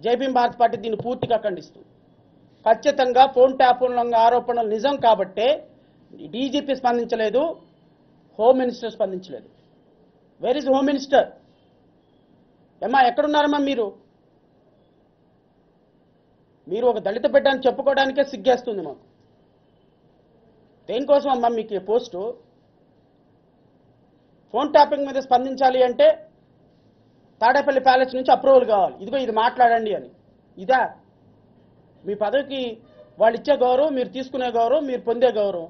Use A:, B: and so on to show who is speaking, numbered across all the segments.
A: Jai Bhim Bharat party దీన్ని పూర్తిగా ఖండిస్తుంది ఖచ్చితంగా ఫోన్ ట్యాపుల ఆరోపణలు నిజం కాబట్టే డీజీపీ స్పందించలేదు హోమ్ మినిస్టర్ స్పందించలేదు వేర్ ఇస్ హోమ్ మినిస్టర్ ఏమ్మా ఎక్కడున్నారమ్మా మీరు మీరు ఒక దళిత బిడ్డ అని చెప్పుకోవడానికే సిగ్గేస్తుంది మాకు దేనికోసం అమ్మా మీకు ఈ పోస్టు ఫోన్ ట్యాపింగ్ మీద స్పందించాలి అంటే తాడేపల్లి ప్యాలెస్ నుంచి అప్రూవల్ కావాలి ఇదిగో ఇది మాట్లాడండి అని ఇదా మీ పదవికి వాళ్ళు ఇచ్చే గౌరవం మీరు తీసుకునే గౌరవం మీరు పొందే గౌరవం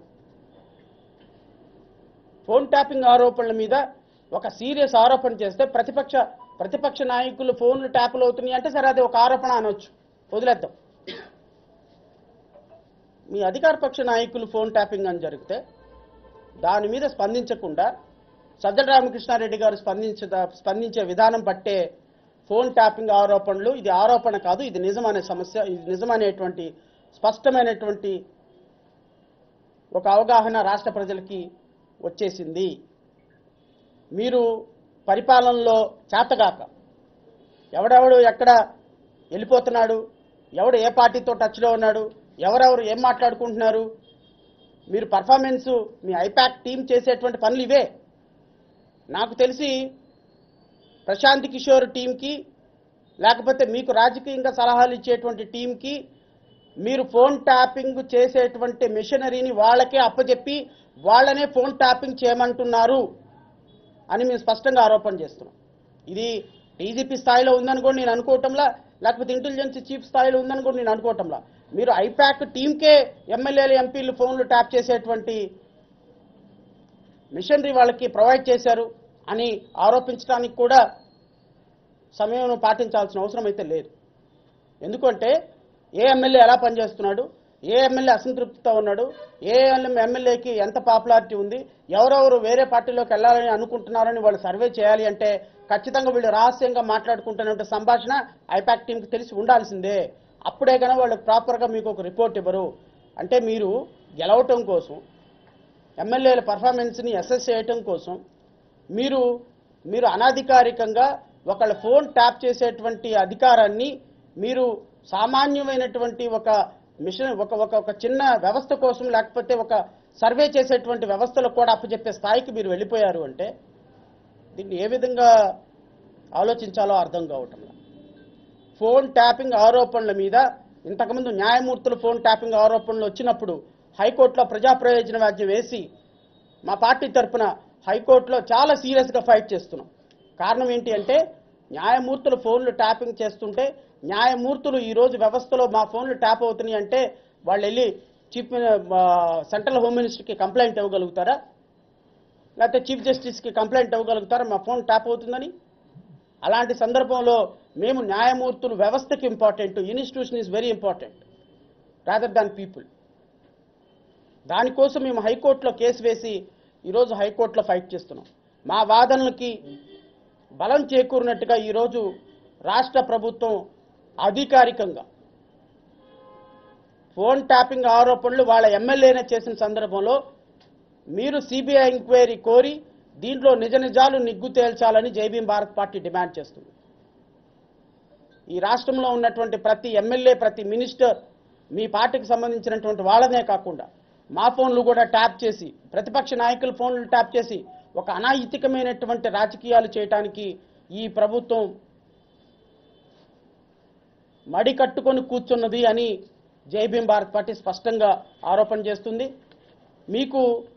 A: ఫోన్ ట్యాపింగ్ ఆరోపణల మీద ఒక సీరియస్ ఆరోపణ చేస్తే ప్రతిపక్ష ప్రతిపక్ష నాయకులు ఫోన్లు ట్యాపులు అవుతున్నాయి అంటే సరే అది ఒక ఆరోపణ అనొచ్చు వదిలేద్దాం మీ అధికార పక్ష నాయకులు ఫోన్ ట్యాపింగ్ అని జరిగితే దాని మీద స్పందించకుండా సజ్జల రామకృష్ణారెడ్డి గారు స్పందించ స్పందించే విధానం బట్టే ఫోన్ ట్యాపింగ్ ఆరోపణలు ఇది ఆరోపణ కాదు ఇది నిజమనే సమస్య ఇది నిజమనేటువంటి స్పష్టమైనటువంటి ఒక అవగాహన రాష్ట్ర ప్రజలకి వచ్చేసింది మీరు పరిపాలనలో చేతగాక ఎవడెవడు ఎక్కడ వెళ్ళిపోతున్నాడు ఎవడు ఏ పార్టీతో టచ్లో ఉన్నాడు ఎవరెవరు ఏం మాట్లాడుకుంటున్నారు మీరు పర్ఫార్మెన్స్ మీ ఐపాక్ టీం చేసేటువంటి పనులు ఇవే నాకు తెలిసి ప్రశాంత్ కిషోర్ టీంకి లేకపోతే మీకు రాజకీయంగా సలహాలు ఇచ్చేటువంటి టీంకి మీరు ఫోన్ ట్యాపింగ్ చేసేటువంటి మిషనరీని వాళ్ళకే అప్పచెప్పి వాళ్ళనే ఫోన్ ట్యాపింగ్ చేయమంటున్నారు అని మేము స్పష్టంగా ఆరోపణ చేస్తున్నాం ఇది డీజీపీ స్థాయిలో ఉందనుకోండి నేను అనుకోవటంలా లేకపోతే ఇంటెలిజెన్స్ చీఫ్ స్థాయిలో ఉందనుకోండి నేను అనుకోవటంలా మీరు ఐపాక్ టీంకే ఎమ్మెల్యేలు ఎంపీలు ఫోన్లు ట్యాప్ చేసేటువంటి మిషనరీ వాళ్ళకి ప్రొవైడ్ చేశారు అని ఆరోపించడానికి కూడా సమయం పాటించాల్సిన అవసరం అయితే లేదు ఎందుకంటే ఏ ఎమ్మెల్యే ఎలా పనిచేస్తున్నాడు ఏ ఎమ్మెల్యే అసంతృప్తితో ఉన్నాడు ఏ ఎమ్మెల్యేకి ఎంత పాపులారిటీ ఉంది ఎవరెవరు వేరే పార్టీలోకి వెళ్ళాలని అనుకుంటున్నారని వాళ్ళు సర్వే చేయాలి అంటే ఖచ్చితంగా వీళ్ళు రహస్యంగా మాట్లాడుకుంటున్న సంభాషణ ఐపాక్ టీంకి తెలిసి ఉండాల్సిందే అప్పుడే కనుక వాళ్ళు ప్రాపర్గా మీకు ఒక రిపోర్ట్ ఇవ్వరు అంటే మీరు గెలవటం కోసం ఎమ్మెల్యేల పర్ఫార్మెన్స్ని అసెస్ చేయటం కోసం మీరు మీరు అనాధికారికంగా ఒకళ్ళ ఫోన్ ట్యాప్ చేసేటువంటి అధికారాన్ని మీరు సామాన్యమైనటువంటి ఒక మిషన్ ఒక ఒక ఒక చిన్న వ్యవస్థ కోసం లేకపోతే ఒక సర్వే చేసేటువంటి వ్యవస్థలకు కూడా అప్పచెప్పే స్థాయికి మీరు వెళ్ళిపోయారు అంటే దీన్ని ఏ విధంగా ఆలోచించాలో అర్థం కావటం లేదు. ఫోన్ ట్యాపింగ్ ఆరోపణల మీద ఇంతకుముందు న్యాయమూర్తులు ఫోన్ ట్యాపింగ్ ఆరోపణలు వచ్చినప్పుడు హైకోర్టులో ప్రజా ప్రయోజన వ్యాజ్యం వేసి మా పార్టీ తరపున హైకోర్టులో చాలా సీరియస్గా ఫైట్ చేస్తున్నాం కారణం ఏంటి అంటే న్యాయమూర్తులు ఫోన్లు ట్యాపింగ్ చేస్తుంటే న్యాయమూర్తులు ఈ రోజు వ్యవస్థలో మా ఫోన్లు ట్యాప్ అవుతున్నాయి అంటే వాళ్ళు వెళ్ళి చీఫ్ మిని- ఆ, సెంట్రల్ హోమ్ మినిస్టర్కి కంప్లైంట్ ఇవ్వగలుగుతారా లేకపోతే చీఫ్ జస్టిస్కి కంప్లైంట్ ఇవ్వగలుగుతారా మా ఫోన్ ట్యాప్ అవుతుందని అలాంటి సందర్భంలో మేము న్యాయమూర్తులు వ్యవస్థకి important institution is very important rather than people దానికోసం మేము హైకోర్టులో కేసు వేసి ఈరోజు హైకోర్టులో ఫైట్ చేస్తున్నాం మా వాదనలకి బలం చేకూరినట్టుగా ఈరోజు రాష్ట్ర ప్రభుత్వం అధికారికంగా ఫోన్ ట్యాపింగ్ ఆరోపణలు వాళ్ళ ఎమ్మెల్యేనే చేసిన సందర్భంలో మీరు సిబిఐ ఎంక్వైరీ కోరి దీంట్లో నిజ నిజాలు నిగ్గు తేల్చాలని జైభీం భారత్ పార్టీ డిమాండ్ చేస్తుంది ఈ రాష్ట్రంలో ఉన్నటువంటి ప్రతి ఎమ్మెల్యే ప్రతి మినిస్టర్ మీ పార్టీకి సంబంధించినటువంటి వాళ్ళనే కాకుండా మా ఫోన్లు కూడా ట్యాప్ చేసి ప్రతిపక్ష నాయకుల ఫోన్లు ట్యాప్ చేసి ఒక అనాయితికమైనటువంటి రాజకీయాలు చేయటానికి ఈ ప్రభుత్వం మడి కట్టుకొని కూర్చున్నది అని జై భీమ్ భారత్ పార్టీ స్పష్టంగా ఆరోపణ చేస్తుంది మీకు